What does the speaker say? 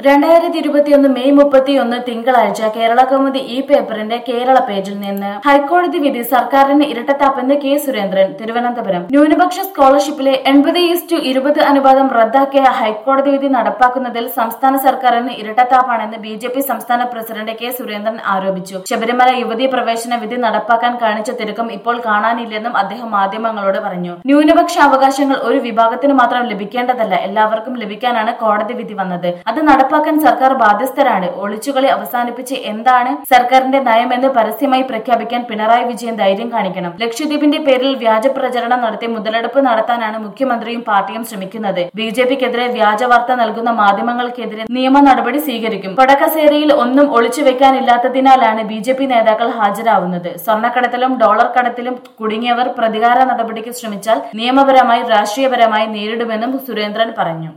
രണ്ടായിരത്തി ഇരുപത്തിയൊന്ന് മെയ് മുപ്പത്തിയൊന്ന് തിങ്കളാഴ്ച കേരള കൗമുദി ഈ പേപ്പറിന്റെ കേരള പേജിൽ നിന്ന് ഹൈക്കോടതി വിധി സർക്കാരിന് ഇരട്ടത്താപ്പെന്ന് കെ സുരേന്ദ്രൻ തിരുവനന്തപുരം ന്യൂനപക്ഷ സ്കോളർഷിപ്പിലെ എൺപത് ഈസ്റ്റു ഇരുപത് അനുപാതം റദ്ദാക്കിയ ഹൈക്കോടതി വിധി നടപ്പാക്കുന്നതിൽ സംസ്ഥാന സർക്കാരിന് ഇരട്ടത്താപ്പാണെന്ന് ബി ജെ പി സംസ്ഥാന പ്രസിഡന്റ് കെ സുരേന്ദ്രൻ ആരോപിച്ചു ശബരിമല യുവതീ പ്രവേശന വിധി നടപ്പാക്കാൻ കാണിച്ച തിരുക്കം ഇപ്പോൾ കാണാനില്ലെന്നും അദ്ദേഹം മാധ്യമങ്ങളോട് പറഞ്ഞു ന്യൂനപക്ഷ അവകാശങ്ങൾ ഒരു വിഭാഗത്തിന് മാത്രം ലഭിക്കേണ്ടതല്ല എല്ലാവർക്കും ലഭിക്കാനാണ് കോടതി വിധി വന്നത് അത് നടപ്പാക്കാൻ സർക്കാർ ബാധ്യസ്ഥരാണ് ഒളിച്ചുകളി അവസാനിപ്പിച്ച് എന്താണ് സർക്കാരിന്റെ നയമെന്ന് പരസ്യമായി പ്രഖ്യാപിക്കാൻ പിണറായി വിജയൻ ധൈര്യം കാണിക്കണം ലക്ഷദ്വീപിന്റെ പേരിൽ വ്യാജ പ്രചരണം നടത്തി മുതലെടുപ്പ് നടത്താനാണ് മുഖ്യമന്ത്രിയും പാർട്ടിയും ശ്രമിക്കുന്നത് ബി ജെ പിക്കെതിരെ വ്യാജ വാർത്ത നൽകുന്ന മാധ്യമങ്ങൾക്കെതിരെ നിയമ നടപടി സ്വീകരിക്കും കൊടക്കസേരയിൽ ഒന്നും ഒളിച്ചു വെക്കാനില്ലാത്തതിനാലാണ് ബി ജെ പി നേതാക്കൾ ഹാജരാവുന്നത് സ്വർണ്ണക്കടത്തിലും ഡോളർ കടത്തിലും കുടുങ്ങിയവർ പ്രതികാര നടപടിക്ക് ശ്രമിച്ചാൽ നിയമപരമായി രാഷ്ട്രീയപരമായി നേരിടുമെന്നും സുരേന്ദ്രൻ പറഞ്ഞു